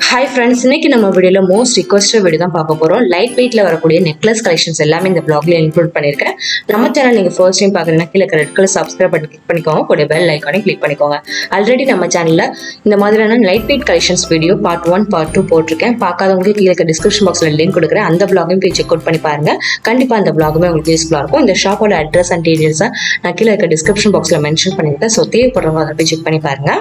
hi friends இன்னைக்கு நம்ம வீடியோவில் மோஸ்ட் ரிக்வஸ்டட் வீடியோ தான் பார்க்க போகிறோம் லைட் வெயிட்டில் வரக்கூடிய நெக்லஸ் கலெக்ஷன்ஸ் எல்லாமே இந்த ப்ளாக்ல இன்க்ளூட் பண்ணியிருக்கேன் நம்ம சேனல் நீங்கள் ஃபர்ஸ்ட் டைம் பார்க்குறீங்கன்னா கீழே ரெட் கலர் சப்ஸ்கிரைப் பண்ணி கிளிக் பண்ணிக்கோங்க கூட பெல் ஐக்கானே கிளிக் பண்ணிக்கோங்க ஆல்ரெடி நம்ம சேனலில் இந்த மாதிரியான light weight collections video part one part two போட்டிருக்கேன் பார்க்காதவங்களுக்கு கீழே டிஸ்கிரிப்ஷன் பாக்ஸில் லிங்க் கொடுக்குறேன் அந்த ப்ளாகையும் போய் செக் அவுட் பண்ணி பாருங்க கண்டிப்பாக அந்த ப்ளாகுமே உங்களுக்கு யூஸ்ஃபுல்லாக இருக்கும் இந்த ஷாப்போட அட்ரஸ் அண்ட் டீடைல்ஸை நான் கீழே இருக்க டிஸ்கிரிப்ஷன் பாக்ஸில் மென்ஷன் பண்ணியிருக்கேன் ஸோ தேவைப்படுறவங்க அதை போய் செக் பண்ணி பாருங்க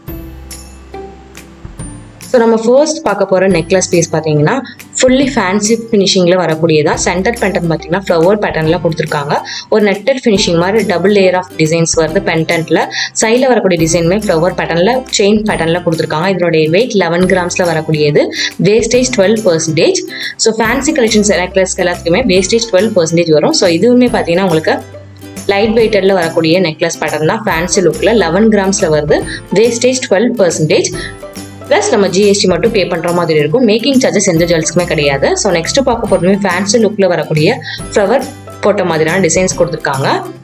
ஸோ நம்ம ஃபர்ஸ்ட் பார்க்க போகிற நெக்லஸ் பீஸ் பார்த்தீங்கன்னா ஃபுல்லி ஃபேன்சி ஃபினிஷிங்கில் வரக்கூடியதா சென்டர் பேட்டன் பார்த்தீங்கன்னா ஃப்ளவர் பேட்டர்னில் கொடுத்துருக்காங்க ஒரு நெட்டட் ஃபினிஷிங் மாதிரி டபுள் லேயர் ஆஃப் டிசைன்ஸ் வருது பென்டென்ட்டில் சைடில் வரக்கூடிய டிசைனுமே ஃப்ளவர் பேட்டர்னில் செயின் பேட்டர்னில் கொடுத்துருக்காங்க இதனுடைய வெயிட் லெவன் கிராம்ஸில் வரக்கூடியது wastage twelve percentage so fancy collections நெக்லஸ்க்கு எல்லாத்துக்குமே வேஸ்டேஜ் டுவெல் பர்சன்டேஜ் வரும் ஸோ இதுவுமே பார்த்தீங்கன்னா உங்களுக்கு லைட் வெயிட்டடில் வரக்கூடிய நெக்லஸ் பேட்டர்ன் தான் ஃபேன்சி லுக்கில் லெவன் கிராம்ஸில் வருது வேஸ்டேஜ் டுவெல் பர்சன்டேஜ் ப்ளஸ் நம்ம ஜிஎஸ்டி மட்டும் பே பண்ணுற மாதிரி இருக்கும் மேக்கிங் சார்ஜஸ் எந்த ஜுவல்ஸ்க்குமே கிடையாது ஸோ நெக்ஸ்ட் பார்க்க போகிறதுமே ஃபேன்சி லுக்கில் வரக்கூடிய ஃப்ளவர் போட்ட மாதிரியான டிசைன்ஸ் கொடுத்துருக்காங்க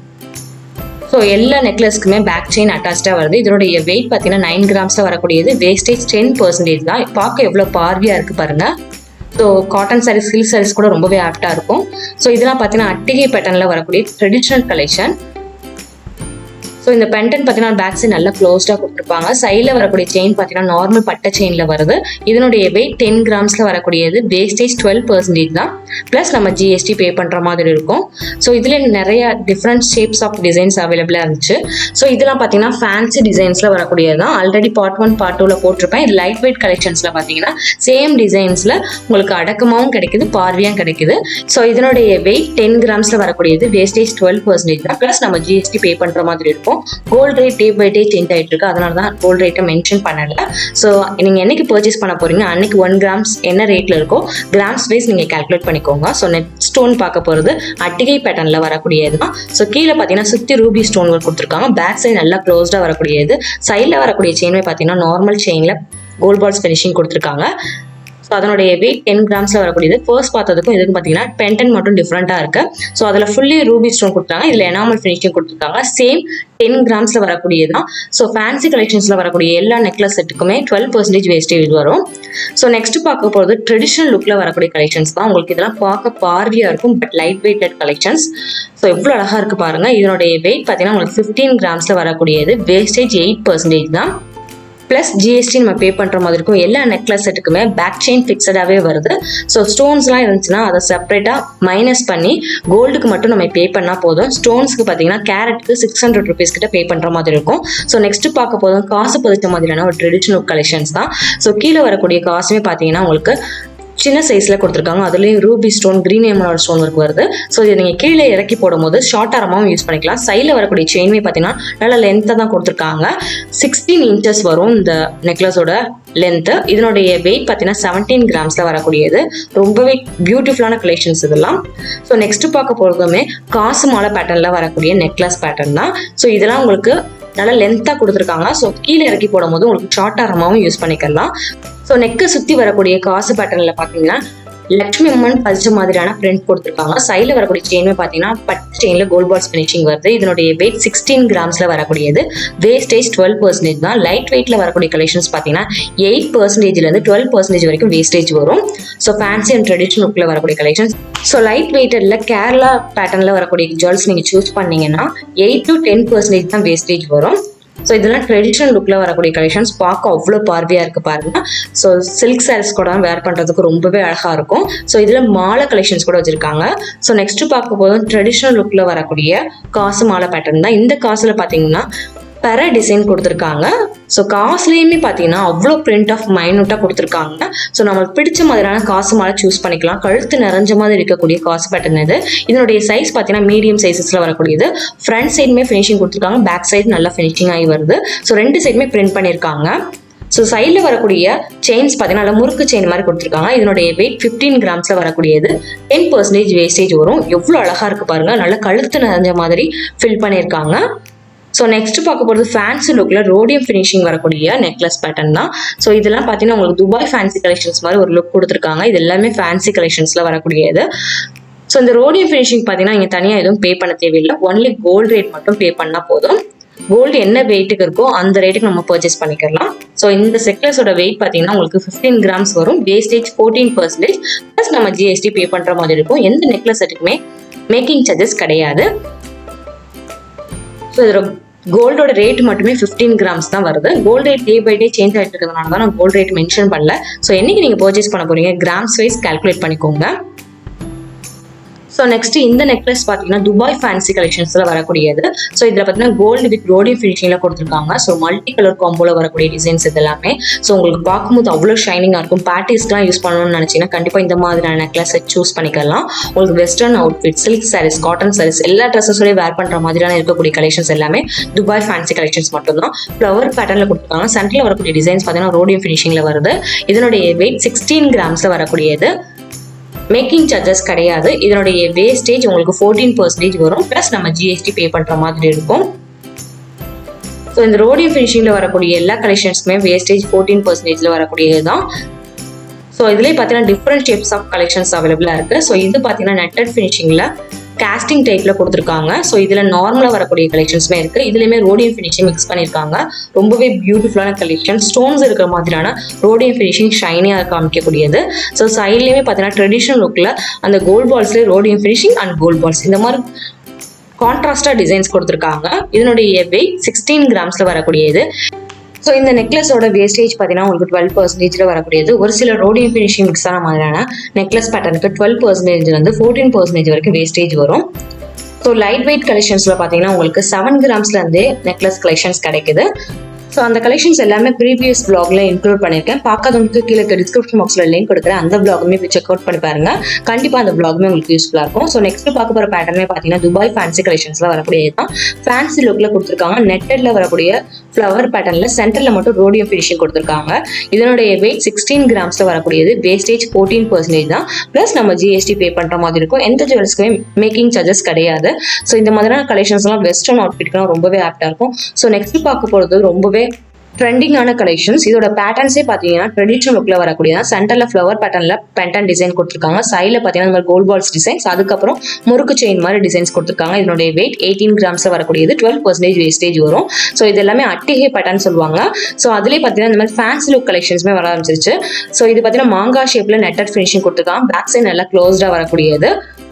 ஸோ எல்லா நெக்லஸ்க்குமே பேக் செயின் அட்டாச்சாக வருது இதனுடைய வெயிட் பார்த்தீங்கன்னா நைன் கிராம்ஸில் வரக்கூடியது வேஸ்டேஜ் டென் பர்சன்டேஜ் தான் பார்க்க எவ்வளோ பார்வையாக இருக்குது பாருங்கள் so cotton sarees silk sarees கூட ரொம்பவே ஆப்டாக இருக்கும் ஸோ இதெல்லாம் பார்த்தீங்கன்னா அட்டிகை பேட்டர்னில் வரக்கூடிய ட்ரெடிஷ்னல் கலெக்ஷன் ஸோ இந்த பென்டன் பார்த்தீங்கன்னா பேக் சைட் நல்லா க்ளோஸ்டாக கொடுத்துருப்பாங்க சைடில் வரக்கூடிய செயின் பார்த்தீங்கன்னா நார்மல் பட்டை செயினில் வருது இதனுடைய வெயிட் டென் கிராம்ஸில் வரக்கூடியது வேஸ்டேஜ் டுவெல் பர்சன்டேஜ் தான் ப்ளஸ் நம்ம ஜிஎஸ்டி பே பண்ணுற மாதிரி இருக்கும் ஸோ இதில் நிறைய டிஃப்ரெண்ட் ஷேப்ஸ் ஆஃப் டிசைன்ஸ் அவைலபிளாக இருந்துச்சு ஸோ இதெல்லாம் பார்த்தீங்கன்னா ஃபேன்சி டிசைன்ஸில் வரக்கூடியது தான் ஆல்ரெடி பார்ட் ஒன் பார்ட் டூவில் போட்டிருப்பேன் இது லைட் வெயிட் கலெக்ஷன்ஸில் பார்த்தீங்கன்னா சேம் டிசைன்ஸில் உங்களுக்கு அடக்கமாகவும் கிடைக்குது பார்வையாகவும் கிடைக்குது ஸோ இதனுடைய வெயிட் டென் கிராம்ஸில் வரக்கூடியது வேஸ்டேஜ் டுவெல் பர்சன்டேஜ் தான் ப்ளஸ் நம்ம ஜிஎஸ்டி பே பண்ணுற மாதிரி இருக்கும் gold rate day by day change ஆகிட்டு இருக்கு அதனால தான் கோல்ட் ரேட்டை மென்ஷன் பண்ணல ஸோ நீங்கள் என்னைக்கு பர்ச்சேஸ் பண்ண போறீங்க அன்னைக்கு ஒன் கிராம்ஸ் என்ன ரேட்டில் இருக்கோ கிராம்ஸ் வைஸ் நீங்கள் கால்குலேட் பண்ணிக்கோங்க ஸோ நெட் ஸ்டோன் பார்க்க போகிறது அட்டிகை பேட்டர்னில் வரக்கூடியது தான் ஸோ கீழே பார்த்தீங்கன்னா சுற்றி ரூபி ஸ்டோன் கொடுத்துருக்காங்க பேக் சைடு நல்லா க்ளோஸ்டாக வரக்கூடியது சைடில் வரக்கூடிய செயினுமே பார்த்தீங்கன்னா நார்மல் செயினில் கோல்ட் பால்ஸ் ஃபினிஷிங் கொடுத்துருக்காங்க ஸோ அதனுடைய வெயிட் டென் கிராம்ஸில் வரக்கூடியது ஃபர்ஸ்ட் பார்த்ததுக்கும் இதுக்கு பார்த்தீங்கன்னா பென்டன் மட்டும் டிஃப்ரெண்ட்டாக இருக்கு ஸோ அதில் ஃபுல்லி ரூபி ஸ்டோன் கொடுத்துருக்காங்க இதில் எனாமல் ஃபினிஷிங் கொடுத்துருக்காங்க சேம் டென் கிராம்ஸில் வரக்கூடியது தான் ஸோ ஃபேன்சி கலெக்ஷன்ஸில் வரக்கூடிய எல்லா நெக்லஸ் செட்டுக்குமே டுவெல் பர்சன்டேஜ் வேஸ்டேஜ் வரும் ஸோ நெக்ஸ்ட் பார்க்க போகிறது ட்ரெடிஷ்னல் லுக்கில் வரக்கூடிய கலெக்ஷன்ஸ் தான் உங்களுக்கு இதெல்லாம் பார்க்க பார்வையாக இருக்கும் but light weighted collections so எவ்வளோ அழகாக இருக்குது பாருங்கள் இதனுடைய வெயிட் பார்த்தீங்கன்னா உங்களுக்கு ஃபிஃப்டீன் கிராம்ஸில் வரக்கூடியது வேஸ்டேஜ் எயிட் பர்சன்டேஜ் தான் ப்ளஸ் ஜிஎஸ்டி நம்ம பே பண்ணுற மாதிரி இருக்கும் எல்லா நெக்லஸ் செட்டுக்குமே பேக் செயின் ஃபிக்ஸடாகவே வருது ஸோ ஸ்டோன்ஸ்லாம் இருந்துச்சுன்னா அதை செப்பரேட்டாக மைனஸ் பண்ணி கோல்டுக்கு மட்டும் நம்ம பே பண்ணால் போதும் ஸ்டோன்ஸ்க்கு பார்த்தீங்கன்னா கேரட்டுக்கு சிக்ஸ் ஹண்ட்ரட் ருபீஸ் கிட்ட பே பண்ணுற மாதிரி இருக்கும் ஸோ நெக்ஸ்ட் பார்க்க போதும் காசு பதிச்ச மாதிரியான ஒரு ட்ரெடிஷ்னல் கலெக்ஷன்ஸ் தான் ஸோ கீழே வரக்கூடிய காசுமே பார்த்தீங்கன்னா உங்களுக்கு சின்ன சைஸில் கொடுத்துருக்காங்க அதுலேயும் ruby stone green emerald stone work வருது ஸோ இதை நீங்கள் கீழே இறக்கி போடும்போது ஷார்ட் ஆரமாகவும் யூஸ் பண்ணிக்கலாம் சைடில் வரக்கூடிய செயின்மே பார்த்தீங்கன்னா நல்லா லென்த்தாக தான் கொடுத்துருக்காங்க சிக்ஸ்டீன் இன்ச்சஸ் வரும் இந்த நெக்லஸோட லென்த்து இதனுடைய வெயிட் பார்த்தீங்கன்னா செவன்டீன் கிராம்ஸில் வரக்கூடியது ரொம்பவே பியூட்டிஃபுல்லான கலெக்ஷன்ஸ் இதெல்லாம் ஸோ நெக்ஸ்ட் பார்க்க போகிறதுமே காசு மாலை பேட்டர்னில் வரக்கூடிய நெக்லஸ் பேட்டர்ன் தான் ஸோ இதெல்லாம் உங்களுக்கு நல்லா லென்த்தாக கொடுத்துருக்காங்க ஸோ கீழே இறக்கி போடும்போது உங்களுக்கு ஷார்ட் ஆரமாகவும் யூஸ் பண்ணிக்கலாம் ஸோ நெக்கை சுற்றி வரக்கூடிய காசு பேட்டர்னில் பார்த்தீங்கன்னா லக்ஷ்மி அம்மன் பதிச்ச மாதிரியான பிரிண்ட் கொடுத்துருக்காங்க சைடில் வரக்கூடிய செயினுமே பார்த்தீங்கன்னா பட்டு செயினில் கோல்ட் பால்ஸ் ஃபினிஷிங் வருது இதனுடைய வெயிட் சிக்ஸ்டீன் கிராம்ஸில் வரக்கூடியது வேஸ்டேஜ் டுவெல் பர்சன்டேஜ் தான் லைட் வெயிட்டில் வரக்கூடிய கலெக்ஷன்ஸ் பார்த்தீங்கன்னா எயிட் பர்சன்டேஜ்லேருந்து டுவெல் பர்சன்டேஜ் வரைக்கும் வேஸ்டேஜ் வரும் ஸோ ஃபேன்சி அண்ட் ட்ரெடிஷனல் லுக்கில் வரக்கூடிய கலெக்ஷன்ஸ் ஸோ லைட் வெயிட்டடில் கேரளா பேட்டர்னில் வரக்கூடிய ஜுவல்ஸ் நீங்கள் சூஸ் பண்ணீங்கன்னா எயிட் டு டென் பர்சன்டேஜ் தான் வேஸ்டேஜ் வரும் ஸோ இதெல்லாம் ட்ரெடிஷ்னல் லுக்கில் வரக்கூடிய கலெக்ஷன்ஸ் பார்க்க அவ்வளோ பார்வையாக இருக்குது பாருங்க ஸோ சில்க் சாரீஸ் கூட வேர் பண்ணுறதுக்கு ரொம்பவே அழகாக இருக்கும் ஸோ இதில் மாலை கலெக்ஷன்ஸ் கூட வச்சுருக்காங்க ஸோ நெக்ஸ்ட் பார்க்க போதும் ட்ரெடிஷ்னல் லுக்கில் வரக்கூடிய காசு மாலை பேட்டர்ன் தான் இந்த காசில் பார்த்தீங்கன்னா பெற டிசைன் கொடுத்துருக்காங்க ஸோ காசுலேயுமே பார்த்தீங்கன்னா அவ்வளோ பிரிண்ட் ஆஃப் மைனூட்டாக கொடுத்துருக்காங்க ஸோ நம்மளுக்கு பிடிச்ச மாதிரியான காசு மாலை சூஸ் பண்ணிக்கலாம் கழுத்து நிறைஞ்ச மாதிரி இருக்கக்கூடிய காசு பேட்டர்ன் இது இதனுடைய சைஸ் பார்த்தீங்கன்னா மீடியம் சைஸஸில் வரக்கூடியது ஃப்ரண்ட் சைடுமே ஃபினிஷிங் கொடுத்துருக்காங்க பேக் சைடு நல்லா ஃபினிஷிங் ஆகி வருது ஸோ ரெண்டு சைடுமே பிரிண்ட் பண்ணியிருக்காங்க ஸோ சைடில் வரக்கூடிய செயின்ஸ் பார்த்தீங்கன்னா முறுக்கு செயின் மாதிரி கொடுத்துருக்காங்க இதனுடைய வெயிட் ஃபிஃப்டீன் கிராம்ஸில் வரக்கூடியது டென் பர்சன்டேஜ் வேஸ்டேஜ் வரும் எவ்வளோ அழகாக இருக்குது பாருங்கள் நல்லா கழுத்து நிறைஞ்ச மாதிரி ஃபில் பண்ணியிருக்காங்க ஸோ நெக்ஸ்ட் பார்க்க போகிறது ஃபேன்சி லுக்கில் ரோடியம் ஃபினிஷிங் வரக்கூடிய நெக்லஸ் பேட்டர்ன் தான் ஸோ இதெல்லாம் பார்த்தீங்கன்னா உங்களுக்கு துபாய் ஃபேன்சி கலெக்ஷன்ஸ் மாதிரி ஒரு லுக் கொடுத்துருக்காங்க இது எல்லாமே ஃபேன்சி கலெக்ஷன்ஸில் வரக்கூடியது ஸோ இந்த ரோடியம் ஃபினிஷிங் பார்த்தீங்கன்னா இங்கே தனியாக எதுவும் பே பண்ண தேவையில்லை ஒன்லி கோல்டு ரேட் மட்டும் பே பண்ணால் போதும் கோல்டு என்ன வெயிட்டுக்கு இருக்கோ அந்த ரேட்டுக்கு நம்ம பர்ச்சேஸ் பண்ணிக்கலாம் ஸோ இந்த செக்லஸோட வெயிட் பார்த்தீங்கன்னா உங்களுக்கு ஃபிஃப்டீன் கிராம்ஸ் வரும் வேஸ்டேஜ் ஃபோர்டீன் பர்சன்டேஜ் ப்ளஸ் நம்ம ஜிஎஸ்டி பே பண்ணுற மாதிரி இருக்கும் எந்த நெக்லஸ் செட்டுக்குமே மேக்கிங் சார்ஜஸ் கிடையாது ஸோ இதோட கோல்டோட ரேட் மட்டுமே ஃபிஃப்டீன் கிராம்ஸ் தான் வருது gold rate day by day change ஆகிட்டு இருக்கிறதுனால தான் நான் கோல்டு ரேட் மென்ஷன் பண்ணல ஸோ என்னைக்கு நீங்கள் பர்ச்சேஸ் பண்ண போறீங்க கிராம்ஸ் வைஸ் கால்குலேட் பண்ணிக்கோங்க ஸோ நெக்ஸ்ட் இந்த நெக்லஸ் பார்த்தீங்கன்னா துபாய் ஃபேன்சி கலெக்ஷன்ஸில் வரக்கூடியது ஸோ இதில் பார்த்தீங்கன்னா கோல்டு வித் ரோடியம் ஃபினிஷிங்கில் கொடுத்துருக்காங்க ஸோ மல்டி கலர் காம்போல வரக்கூடிய டிசைன்ஸ் இது எல்லாமே ஸோ உங்களுக்கு பார்க்கும்போது அவ்வளோ ஷைனிங்காக இருக்கும் பார்ட்டிஸ்க்குலாம் யூஸ் பண்ணணும்னு நினச்சிங்கன்னா கண்டிப்பாக இந்த மாதிரியான நெக்லஸை சூஸ் பண்ணிக்கலாம் உங்களுக்கு western outfit silk sarees cotton sarees எல்லா ட்ரெஸ்ஸஸோடய வேர் பண்ணுற மாதிரியான இருக்கக்கூடிய கலெக்ஷன்ஸ் எல்லாமே துபாய் ஃபேன்சி கலெக்ஷன்ஸ் மட்டும்தான் ஃப்ளவர் பேட்டர்னில் கொடுத்துருக்காங்க சென்டரில் வரக்கூடிய டிசைன்ஸ் பார்த்தீங்கன்னா ரோடியம் ஃபினிஷிங்கில் வருது இதனுடைய வெயிட் சிக்ஸ்டீன் கிராம்ஸில் வரக்கூடியது மேக்கிங் சார்ஜஸ் கிடையாது இதனுடைய வேஸ்டேஜ் உங்களுக்கு ஃபோர்டீன் பர்சன்டேஜ் வரும் ப்ளஸ் நம்ம ஜிஎஸ்டி பே பண்ணுற மாதிரி இருக்கும் ஸோ இந்த ரோடியம் ஃபினிஷிங்கில் வரக்கூடிய எல்லா கலெக்ஷன்ஸ்க்குமே வேஸ்டேஜ் ஃபோர்டீன் பர்சன்டேஜில் வரக்கூடியது தான் ஸோ இதுலேயே பார்த்தீங்கன்னா டிஃப்ரெண்ட் ஷேப்ஸ் ஆஃப் கலெக்ஷன்ஸ் அவைலபிளாக இருக்குது ஸோ இது பார்த்தீங்கன்னா நெட்டட் ஃபினிஷிங்கில் காஸ்டிங் டைப்பில் கொடுத்துருக்காங்க ஸோ இதில் நார்மலாக வரக்கூடிய கலெக்ஷன்ஸுமே இருக்குது இதுலேயுமே ரோடியம் ஃபினிஷிங் மிக்ஸ் பண்ணியிருக்காங்க ரொம்பவே பியூட்டிஃபுல்லான கலெக்ஷன் ஸ்டோன்ஸ் இருக்கிற மாதிரியான ரோடியம் ஃபினிஷிங் ஷைனியாக காமிக்கக்கூடியது ஸோ சைட்லேயுமே பார்த்தீங்கன்னா ட்ரெடிஷ்னல் லுக்கில் அந்த கோல்ட் பால்ஸ்லேயே rhodium finishing and gold balls இந்த மாதிரி கான்ட்ராஸ்டாக டிசைன்ஸ் கொடுத்துருக்காங்க இதனுடைய வெயிட் சிக்ஸ்டீன் கிராம்ஸில் வரக்கூடியது ஸோ இந்த நெக்லஸோட வேஸ்டேஜ் பார்த்தீங்கன்னா உங்களுக்கு டுவெல் பர்சன்டேஜில் வரக்கூடியது ஒரு சில ரோடியம் ஃபினிஷிங் மிக்ஸ் ஆன மாதிரியான நெக்லஸ் பேட்டர்னுக்கு டுவெல் பர்சன்டேஜ்லேருந்து ஃபோர்டீன் பர்சன்டேஜ் வரைக்கும் வேஸ்டேஜ் வரும் ஸோ லைட் வெயிட் கலெக்ஷன்ஸில் பார்த்தீங்கன்னா உங்களுக்கு செவன் கிராம்ஸ்லேருந்தே நெக்லஸ் கலெக்ஷன்ஸ் கிடைக்குது ஸோ அந்த கலெக்ஷன்ஸ் எல்லாமே ப்ரீவியஸ் பிளாக்ல இன்க்ளூட் பண்ணியிருக்கேன் பார்க்காதவங்களுக்கு கீழே டிஸ்கிரிப்ஷன் பாக்ஸில் லிங்க் கொடுக்குறேன் அந்த பிளாகுமே செக் அவுட் பண்ணி பாருங்க கண்டிப்பாக அந்த பிளாகுமே உங்களுக்கு யூஸ்ஃபுல்லாக இருக்கும் ஸோ நெக்ஸ்ட் பார்க்க போகிற பேட்டர்னே பார்த்தீங்கன்னா துபாய் ஃபேன்சி கலெக்ஷன்ஸ்ல வரக்கூடியது தான் ஃபேன்சி லுக்கில் கொடுத்துருக்காங்க நெட்டடில் வரக்கூடிய ஃப்ளவர் பேட்டர்னில் சென்டரில் மட்டும் ரோடியம் ஃபினிஷிங் கொடுத்துருக்காங்க இதனுடைய வெயிட் சிக்ஸ்டீன் கிராம்ஸில் வரக்கூடியது வேஸ்டேஜ் ஃபோர்டீன் பர்சன்டேஜ் தான் ப்ளஸ் நம்ம ஜிஎஸ்டி பே பண்ணுற மாதிரி இருக்கும் எந்த ஜுவல்ஸ்க்குமே மேக்கிங் சார்ஜஸ் கிடையாது ஸோ இந்த மாதிரியான கலெக்ஷன்ஸ்லாம் வெஸ்டர்ன் அவுட்ஃபிட்க்குலாம் ரொம்பவே ஆப்டாக இருக்கும் ஸோ நெக்ஸ்ட் பார்க்க போகிறது ரொம்பவே ட்ரெண்டிங்கான கலெக்ஷன்ஸ் இதோட பேட்டர்ன்ஸே பார்த்தீங்கன்னா ட்ரெடிஷனல் லுக்கில் வரக்கூடிய சென்டரில் ஃப்ளவர் பேட்டர்னில் பென்டன் டிசைன் கொடுத்துருக்காங்க சைடில் பார்த்தீங்கன்னா இந்த மாதிரி கோல்ட் பால்ஸ் டிசைன்ஸ் அதுக்கப்புறம் முறுக்கு செயின் மாதிரி டிசைன்ஸ் கொடுத்துருக்காங்க இதனுடைய வெயிட் எயிட்டீன் கிராம்ஸில் வரக்கூடியது டுவெல் பர்சன்டேஜ் வேஸ்டேஜ் வரும் ஸோ இது எல்லாமே அட்டிகை பேட்டர்ன் சொல்லுவாங்க ஸோ அதுலேயே பார்த்தீங்கன்னா இந்த மாதிரி ஃபேன்சி லுக் கலெக்ஷன்ஸுமே வர ஆரம்பிச்சிருச்சு ஸோ இது பார்த்தீங்கன்னா மாங்கா ஷேப்பில் நெட்டட் ஃபினிஷிங் கொடுத்துருக்காங்க பேக் சைட் நல்லா க்ளோஸ்டாக வரக்கூடியது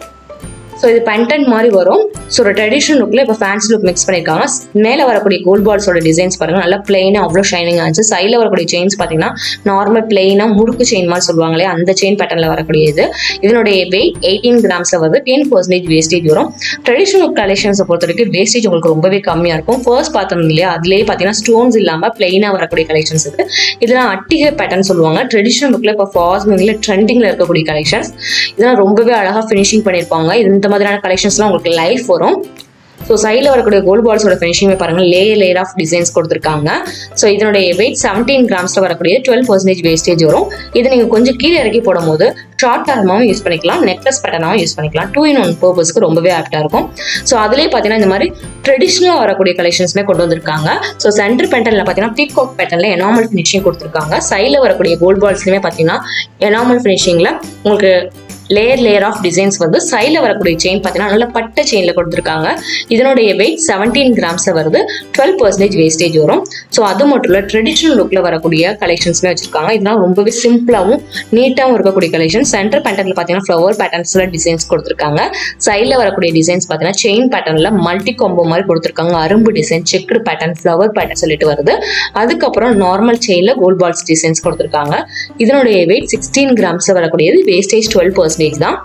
ஸோ இது பென்டன்ட் மாதிரி வரும் ஸோ ஒரு ட்ரெடிஷனல் லுக்கில் இப்போ ஃபேன்சி லுக் மிக்ஸ் பண்ணியிருக்காங்க மேலே வரக்கூடிய கோல்ட் பால்ஸோட டிசைன்ஸ் பாருங்க நல்லா பிளெயினாக அவ்வளோ ஷைனிங் ஆச்சு சைடில் வரக்கூடிய செயின்ஸ் பார்த்தீங்கன்னா நார்மல் பிளெயினாக முறுக்கு செயின் மாதிரி சொல்லுவாங்களே அந்த செயின் பேட்டர்னில் வரக்கூடியது இதனுடைய வெயிட் எயிட்டீன் கிராம்ஸில் வருது டென் பர்சன்டேஜ் வேஸ்டேஜ் வரும் ட்ரெடிஷனல் கலெக்ஷன்ஸை பொறுத்த வரைக்கும் வேஸ்டேஜ் உங்களுக்கு ரொம்பவே கம்மியாக இருக்கும் ஃபர்ஸ்ட் பார்த்தோம் இல்லையா அதுலேயே பார்த்தீங்கன்னா ஸ்டோன்ஸ் இல்லாமல் பிளெயினாக வரக்கூடிய கலெக்ஷன்ஸ் இது இதெல்லாம் அட்டிகை பேட்டர்ன் சொல்லுவாங்க ட்ரெடிஷனல் லுக்கில் இப்போ ஃபாஸ்மிங்கில் ட்ரெண்டிங்கில் இருக்கக்கூடிய கலெக்ஷன்ஸ் இதெல்லாம் ரொம்பவே அழகாக ஃபினிஷிங் பண்ணியிருப்பாங்க இந்த மாதிரியான கலெக்ஷன்ஸ்லாம் உங்களுக்கு லைஃப் வரும் ஸோ சைடில் வரக்கூடிய கோல்ட் பால்ஸோட ஃபினிஷிங்கே பாருங்கள் லேயர் லேயர் ஆஃப் டிசைன்ஸ் கொடுத்துருக்காங்க ஸோ இதனுடைய வெயிட் செவன்டீன் கிராம்ஸில் வரக்கூடிய டுவெல் பர்சன்டேஜ் வேஸ்டேஜ் வரும் இதை நீங்கள் கொஞ்சம் கீழே இறக்கி போடும்போது ஷார்ட் டர்மாவும் யூஸ் பண்ணிக்கலாம் நெக்லஸ் பேட்டர்னாகவும் யூஸ் பண்ணிக்கலாம் டூ இன் ஒன் பர்பஸ்க்கு ரொம்பவே ஆப்டாக இருக்கும் ஸோ அதுலேயே பார்த்தீங்கன்னா இந்த மாதிரி ட்ரெடிஷ்னலாக வரக்கூடிய கலெக்ஷன்ஸ்மே கொண்டு வந்திருக்காங்க ஸோ சென்டர் பேட்டர்னில் பார்த்தீங்கன்னா பீகாக் பேட்டர்னில் எனாமல் ஃபினிஷிங் கொடுத்துருக்காங்க சைடில் வரக்கூடிய கோல்ட் பால்ஸ்லையுமே பார்த்தீங்கன்னா எனாமல் ஃபினிஷிங்கில் உங்களுக்கு லேயர் லேயர் ஆஃப் டிசைன்ஸ் வந்து சைடில் வரக்கூடிய செயின் பார்த்தீங்கன்னா நல்ல பட்டை செயினில் கொடுத்துருக்காங்க இதனுடைய வெயிட் செவன்டீன் கிராம்ஸில் வருது டுவெல் பர்சன்டேஜ் வேஸ்டேஜ் வரும் ஸோ அது மட்டும் இல்லை ட்ரெடிஷ்னல் லுக்கில் வரக்கூடிய கலெக்ஷன்ஸுமே வச்சிருக்காங்க இதெல்லாம் ரொம்பவே சிம்பிளாகவும் நீட்டாகவும் இருக்கக்கூடிய கலெக்ஷன் சென்டர் பேட்டர்னில் பார்த்தீங்கன்னா ஃப்ளவர் பேட்டர்ன்ஸில் டிசைன்ஸ் கொடுத்துருக்காங்க சைடில் வரக்கூடிய டிசைன்ஸ் பார்த்தீங்கன்னா செயின் பேட்டர்னில் மல்டி காம்போ மாதிரி கொடுத்துருக்காங்க அரும்பு design checked pattern flower pattern சொல்லிட்டு வருது அதுக்கப்புறம் நார்மல் செயினில் கோல்ட் பால்ஸ் டிசைன்ஸ் கொடுத்துருக்காங்க இதனுடைய வெயிட் சிக்ஸ்டீன் கிராம்ஸில் வரக்கூடியது வேஸ்டேஜ் டுவெல் பர்சன்டேஜ் தான்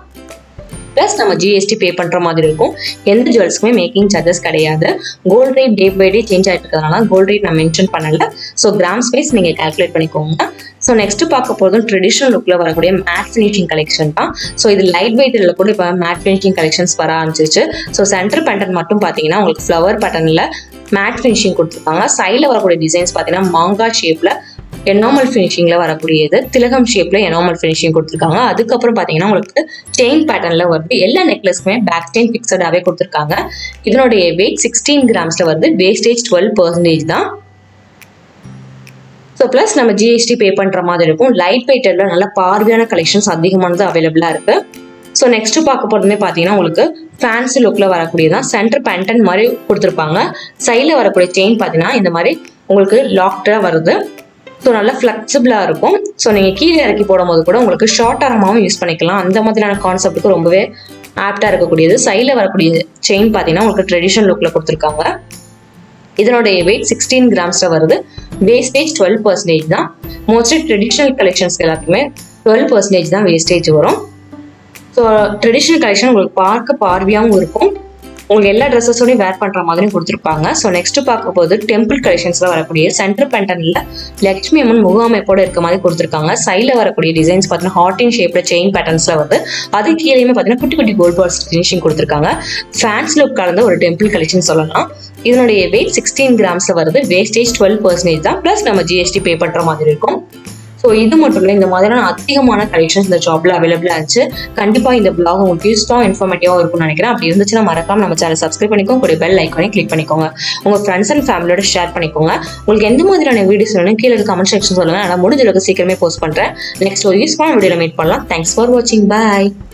ப்ளஸ் நம்ம ஜிஎஸ்டி பே பண்ணுற மாதிரி இருக்கும் எந்த ஜுவல்ஸ்க்குமே மேக்கிங் சார்ஜஸ் கிடையாது gold rate day by day change ஆகிட்டு இருக்கிறதுனால கோல்ட் ரேட் நான் மென்ஷன் பண்ணல ஸோ கிராம்ஸ் வைஸ் நீங்கள் கால்குலேட் பண்ணிக்கோங்க ஸோ நெக்ஸ்ட் பார்க்க போகிறதும் ட்ரெடிஷ்னல் லுக்கில் வரக்கூடிய மேட் ஃபினிஷிங் கலெக்ஷன் தான் ஸோ இது லைட் வெயிட்டில் கூட இப்போ மேட் ஃபினிஷிங் கலெக்ஷன்ஸ் வர ஆரம்பிச்சிருச்சு ஸோ சென்டர் பேட்டர்ன் மட்டும் பார்த்தீங்கன்னா உங்களுக்கு ஃப்ளவர் பேட்டர்னில் மேட் ஃபினிஷிங் கொடுத்துருக்காங்க சைடில் வரக்கூடிய டிசைன்ஸ் பார்த்தீங்கன்னா மாங்கா ஷேப்பில் எனாமல் ஃபினிஷிங்கில் வரக்கூடியது திலகம் ஷேப்பில் எனாமல் ஃபினிஷிங் கொடுத்துருக்காங்க அதுக்கப்புறம் பார்த்தீங்கன்னா உங்களுக்கு செயின் பேட்டர்னில் வருது எல்லா நெக்லஸ்க்குமே பேக் செயின் ஃபிக்ஸடாகவே கொடுத்துருக்காங்க இதனுடைய வெயிட் சிக்ஸ்டீன் கிராம்ஸில் வருது வேஸ்டேஜ் டுவெல் பர்சன்டேஜ் தான் ஸோ ப்ளஸ் நம்ம ஜிஎஸ்டி பே பண்ணுற மாதிரி இருக்கும் லைட் வெயிட்டில் நல்ல பார்வையான கலெக்ஷன்ஸ் அதிகமானது அவைலபிளாக இருக்குது ஸோ நெக்ஸ்ட் பார்க்க போகிறதுமே பார்த்தீங்கன்னா உங்களுக்கு ஃபேன்சி லுக்கில் வரக்கூடியதான் சென்டர் பேண்டன் மாதிரி கொடுத்துருப்பாங்க சைடில் வரக்கூடிய செயின் பார்த்தீங்கன்னா இந்த மாதிரி உங்களுக்கு லாக்டாக வருது ஸோ நல்லா ஃப்ளெக்சிபிளாக இருக்கும் ஸோ நீங்கள் கீழே இறக்கி போடும்போது கூட உங்களுக்கு ஷார்ட் ஆரமாகவும் யூஸ் பண்ணிக்கலாம் அந்த மாதிரியான கான்செப்ட்டுக்கு ரொம்பவே ஆப்டாக இருக்கக்கூடியது சைடில் வரக்கூடிய செயின் பார்த்தீங்கன்னா உங்களுக்கு ட்ரெடிஷனல் லுக்கில் கொடுத்துருக்காங்க இதனுடைய வெயிட் சிக்ஸ்டீன் கிராம்ஸில் வருது வேஸ்டேஜ் டுவெல் பர்சன்டேஜ் தான் மோஸ்ட்லி ட்ரெடிஷ்னல் கலெக்ஷன்ஸ்க்கு எல்லாத்துக்குமே டுவெல் பர்சன்டேஜ் தான் வேஸ்டேஜ் வரும் ஸோ ட்ரெடிஷ்னல் கலெக்ஷன் உங்களுக்கு பார்க்க பார்வையாகவும் இருக்கும் உங்களுக்கு எல்லா ட்ரெஸ்ஸஸோடையும் வேர் பண்ணுற மாதிரியும் கொடுத்துருப்பாங்க ஸோ நெக்ஸ்ட் பார்க்க போது டெம்பிள் கலெக்ஷன்ஸில் வரக்கூடிய சென்டர் பேட்டர்னில் லக்ஷ்மி அம்மன் முகாமைப்போட இருக்க மாதிரி கொடுத்துருக்காங்க சைடில் வரக்கூடிய டிசைன்ஸ் பார்த்தீங்கன்னா ஹார்டின் ஷேப்பில் செயின் பேட்டர்ன்ஸில் வருது அது கீழேயுமே பார்த்தீங்கன்னா குட்டி குட்டி கோல்ட் பால்ஸ் ஃபினிஷிங் கொடுத்துருக்காங்க ஃபேன்ஸ் லுக் கலந்த ஒரு டெம்பிள் கலெக்ஷன் சொல்லலாம் இதனுடைய வெயிட் சிக்ஸ்டீன் கிராம்ஸில் வருது வேஸ்டேஜ் டுவெல் பர்சன்டேஜ் தான் ப்ளஸ் நம்ம ஜிஎஸ்டி பே பண்ணுற மாதிரி இருக்கும் ஸோ இது மட்டும் இல்லை இந்த மாதிரியான அதிகமான கலெக்ஷன்ஸ் இந்த ஜாப்ல அவைலபிளாக இருந்துச்சு கண்டிப்பாக இந்த பிளாக் உங்களுக்கு யூஸ்ஃபுல்லாக இன்ஃபார்மேட்டிவாக இருக்கும்னு நினைக்கிறேன் அப்படி இருந்துச்சுன்னா மறக்காம நம்ம சேனல் சப்ஸ்கிரைப் பண்ணிக்கோங்க கூட பெல் லைக் பண்ணி கிளிக் பண்ணிக்கோங்க உங்கள் ஃப்ரெண்ட்ஸ் அண்ட் ஃபேமிலியோட ஷேர் பண்ணிக்கோங்க உங்களுக்கு எந்த மாதிரியான வீடியோஸ் வேணும் கீழே கமெண்ட் செக்ஷன் சொல்லுங்கள் நான் முடிஞ்ச அளவுக்கு சீக்கிரமே போஸ்ட் பண்ணுறேன் நெக்ஸ்ட் ஒரு யூஸ்ஃபுல்லான வீடியோவில் மீட் பண்ணலாம் தேங்க்ஸ் ஃபார் வாட்சிங் பாய்